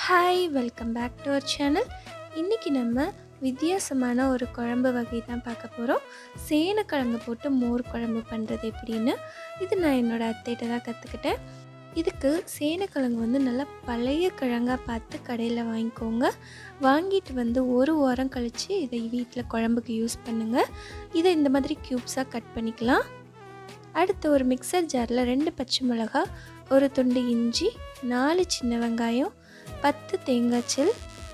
hi welcome back to our channel இன்றைக்கி நம்ம வித்தியாசமான ஒரு குழம்பு வகை தான் பார்க்க போகிறோம் சேனக்கிழங்கு போட்டு மோர் குழம்பு பண்ணுறது எப்படின்னு இது நான் என்னோடய அத்தைகிட்ட தான் கற்றுக்கிட்டேன் இதுக்கு சேனக்கிழங்கு வந்து நல்லா பழைய கிழங்காக பார்த்து கடையில் வாங்கிக்கோங்க வாங்கிட்டு வந்து ஒரு வாரம் கழித்து இதை வீட்டில் குழம்புக்கு யூஸ் பண்ணுங்கள் இதை இந்த மாதிரி க்யூப்ஸாக கட் பண்ணிக்கலாம் அடுத்து ஒரு மிக்சர் ஜாரில் ரெண்டு பச்சை மிளகா ஒரு துண்டு இஞ்சி நாலு சின்ன வெங்காயம் பத்து தேங்காய் சில்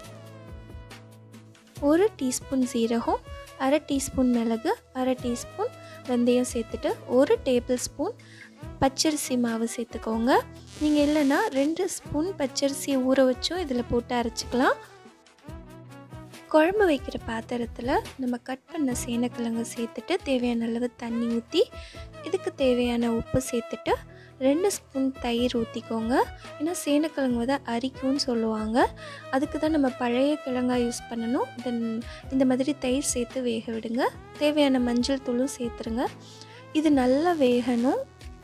ஒரு டீஸ்பூன் சீரகம் அரை டீஸ்பூன் மிளகு அரை டீஸ்பூன் வெந்தயம் சேர்த்துட்டு ஒரு டேபிள் ஸ்பூன் பச்சரிசி மாவு சேர்த்துக்கோங்க நீங்கள் இல்லைன்னா ரெண்டு ஸ்பூன் பச்சரிசியை ஊற வச்சும் இதில் போட்டு அரைச்சிக்கலாம் குழம்பு வைக்கிற பாத்திரத்தில் நம்ம கட் பண்ண சேனக்கிழங்கு சேர்த்துட்டு தேவையான அளவு தண்ணி ஊற்றி இதுக்கு தேவையான உப்பு சேர்த்துட்டு ரெண்டு ஸ்பூன் தயிர் ஊற்றிக்கோங்க ஏன்னா சேனக்கிழங்கு வந்து அரிக்கும்னு சொல்லுவாங்க அதுக்கு தான் நம்ம பழைய கிழங்காய் யூஸ் பண்ணணும் தென் இந்த மாதிரி தயிர் சேர்த்து வேக விடுங்க தேவையான மஞ்சள் தூளும் சேர்த்துருங்க இது நல்லா வேகணும்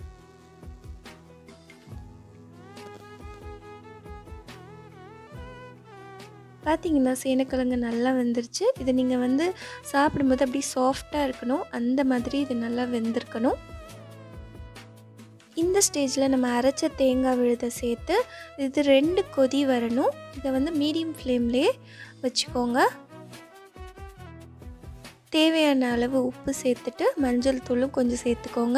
பார்த்தீங்கன்னா சேனக்கிழங்கு நல்லா வெந்துருச்சு இதை நீங்கள் வந்து சாப்பிடும்போது அப்படி சாஃப்டாக இருக்கணும் அந்த மாதிரி இது நல்லா வெந்திருக்கணும் இந்த ஸ்டேஜில் நம்ம அரைச்ச தேங்காய் விழுதை சேர்த்து இது ரெண்டு கொதி வரணும் இதை வந்து மீடியம் ஃப்ளேம்லேயே வச்சுக்கோங்க தேவையான அளவு உப்பு சேர்த்துட்டு மஞ்சள் தூளும் கொஞ்சம் சேர்த்துக்கோங்க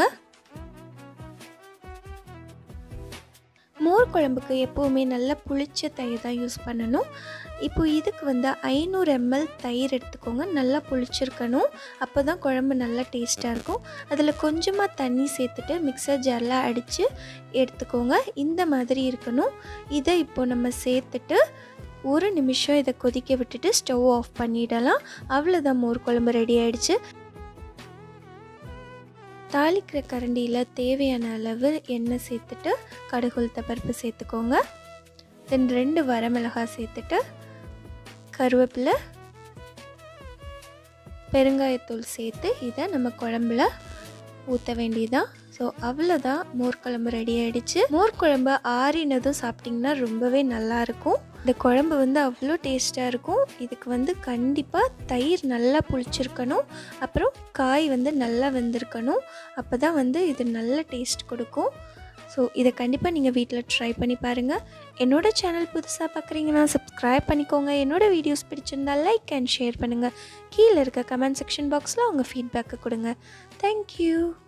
மோர் குழம்புக்கு எப்போவுமே நல்ல புளிச்ச தயிர் தான் யூஸ் பண்ணணும் இப்போ இதுக்கு வந்து ஐநூறு எம்எல் தயிர் எடுத்துக்கோங்க நல்லா புளிச்சிருக்கணும் அப்போ தான் குழம்பு நல்லா டேஸ்ட்டாக இருக்கும் அதில் கொஞ்சமாக தண்ணி சேர்த்துட்டு மிக்சர் ஜாரில் அடித்து எடுத்துக்கோங்க இந்த மாதிரி இருக்கணும் இதை இப்போ நம்ம சேர்த்துட்டு ஒரு நிமிஷம் இதை கொதிக்க விட்டுட்டு ஸ்டவ் ஆஃப் பண்ணிடலாம் அவ்வளோதான் மோர் குழம்பு ரெடி ஆயிடுச்சு தாளிக்கிற கரண்டியில் தேவையான அளவு எண்ணெய் சேர்த்துட்டு கடுகுள் பருப்பு சேர்த்துக்கோங்க தென் ரெண்டு வரமிளகாய் சேர்த்துட்டு கருவேப்பிலை பெருங்காயத்தூள் சேர்த்து இதை நம்ம குழம்புல ஊற்ற வேண்டியதான் ஸோ அவ்வளோதான் மோர் குழம்பு ரெடி ஆகிடுச்சு மோர் குழம்பு ஆறினதும் சாப்பிட்டிங்கன்னா ரொம்பவே நல்லாயிருக்கும் இந்த குழம்பு வந்து அவ்வளோ டேஸ்ட்டாக இருக்கும் இதுக்கு வந்து கண்டிப்பாக தயிர் நல்லா புளிச்சிருக்கணும் அப்புறம் காய் வந்து நல்லா வெந்திருக்கணும் அப்போ தான் வந்து இது நல்ல டேஸ்ட் கொடுக்கும் ஸோ இதை கண்டிப்பாக நீங்கள் வீட்டில் ட்ரை பண்ணி பாருங்கள் என்னோடய சேனல் புதுசாக பார்க்குறீங்கன்னா சப்ஸ்கிரைப் பண்ணிக்கோங்க என்னோடய வீடியோஸ் பிடிச்சிருந்தால் லைக் அண்ட் ஷேர் பண்ணுங்கள் கீழே இருக்க கமெண்ட் செக்ஷன் பாக்ஸில் உங்கள் ஃபீட்பேக்கை கொடுங்க தேங்க்யூ